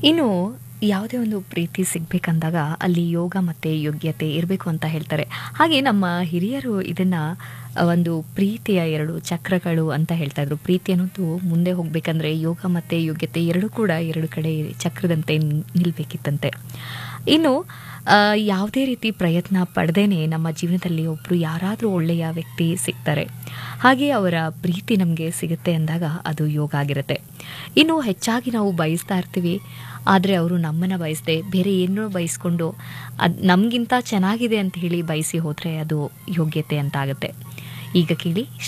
ಇನ್ನು ಯಾವುದೇ ಒಂದು ಪ್ರೀತಿ ಸಿಗ್ಬೇಕಂದಾಗ ಅಲ್ಲಿ ಯೋಗ ಮತ್ತು ಯೋಗ್ಯತೆ ಇರಬೇಕು ಅಂತ ಹೇಳ್ತಾರೆ ಹಾಗೆ ನಮ್ಮ ಹಿರಿಯರು ಇದನ್ನು ಒಂದು ಪ್ರೀತಿಯ ಎರಡು ಚಕ್ರಗಳು ಅಂತ ಹೇಳ್ತಾ ಇದ್ರು ಪ್ರೀತಿ ಅನ್ನೋದು ಮುಂದೆ ಹೋಗಬೇಕಂದ್ರೆ ಯೋಗ ಮತ್ತು ಯೋಗ್ಯತೆ ಎರಡೂ ಕೂಡ ಎರಡು ಕಡೆ ಚಕ್ರದಂತೆ ನಿಲ್ಬೇಕಿತ್ತಂತೆ ಇನ್ನು ಆ, ಯಾವುದೇ ರೀತಿ ಪ್ರಯತ್ನ ಪಡೆದೇನೆ ನಮ್ಮ ಜೀವನದಲ್ಲಿ ಒಬ್ಬರು ಯಾರಾದರೂ ಒಳ್ಳೆಯ ವ್ಯಕ್ತಿ ಸಿಗ್ತಾರೆ ಹಾಗೆ ಅವರ ಪ್ರೀತಿ ನಮಗೆ ಸಿಗುತ್ತೆ ಅಂದಾಗ ಅದು ಯೋಗ ಆಗಿರುತ್ತೆ ಇನ್ನು ಹೆಚ್ಚಾಗಿ ನಾವು ಬಯಸ್ತಾ ಇರ್ತೀವಿ ಆದರೆ ಅವರು ನಮ್ಮನ್ನು ಬಯಸದೆ ಬೇರೆ ಏನೋ ಬಯಸ್ಕೊಂಡು ಅದು ನಮಗಿಂತ ಚೆನ್ನಾಗಿದೆ ಅಂತ ಹೇಳಿ ಬಯಸಿ ಹೋದರೆ ಅದು ಯೋಗ್ಯತೆ ಅಂತ ಆಗುತ್ತೆ ಈಗ ಕೇಳಿ